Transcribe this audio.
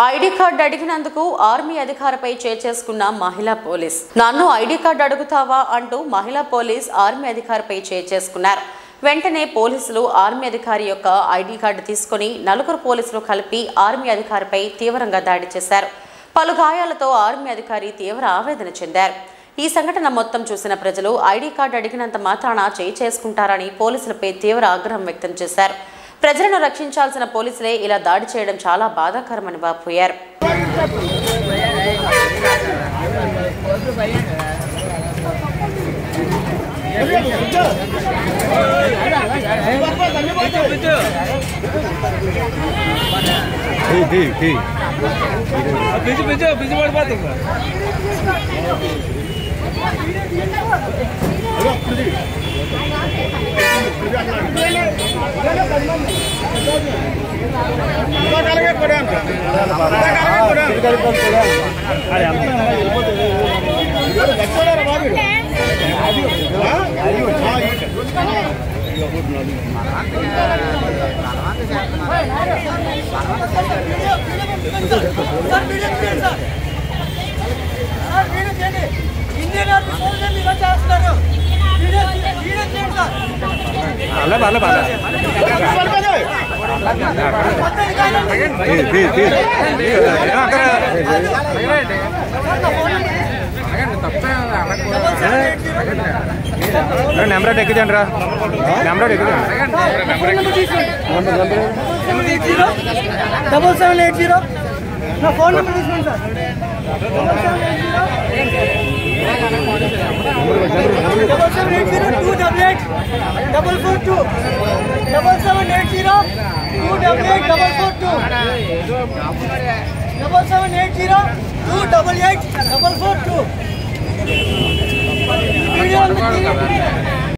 ID card అడిగినందుకు army అధికారిపై చేసుకున్న మహిళా పోలీస్ నన్ను ఐడి కార్డు అడుగుతావా అంటూ మహిళా పోలీస్ ఆర్మీ అధికారిపై చేసుకున్నారు వెంటనే పోలీసులు ఆర్మీ అధికారి యొక్క ఐడి కార్డు తీసుకుని నలుగురు పోలీసులు కలిపి ఆర్మీ అధికారిపై తీవ్రంగా దాడి చేశారు పలు గాయాలతో ఆర్మీ అధికారి తీవ్ర ఆవేదన చెందారు ఈ సంఘటన మొత్తం చూసిన ప్రజలు ఐడి కార్డు అడిగినంత మాత్రాన చేయి చేసుకుంటారని పోలీసులపై తీవ్ర ఆగ్రహం వ్యక్తం చేశారు ప్రజలను రక్షించాల్సిన పోలీసులే ఇలా దాడి చేయడం చాలా బాధాకరమని వాపోయారు పిచ్చి పిచ్చి పిచ్చి పడిపోతుంది అలా బాగా బాగా నెంబర్ ఎక్కించండి రా number double seven eight zero నా ఫోన్ నెంబర్ తీసుకోండి sir double seven eight zero two double eight double four two double seven eight zero two double eight double four two double seven eight zero two double eight double four two video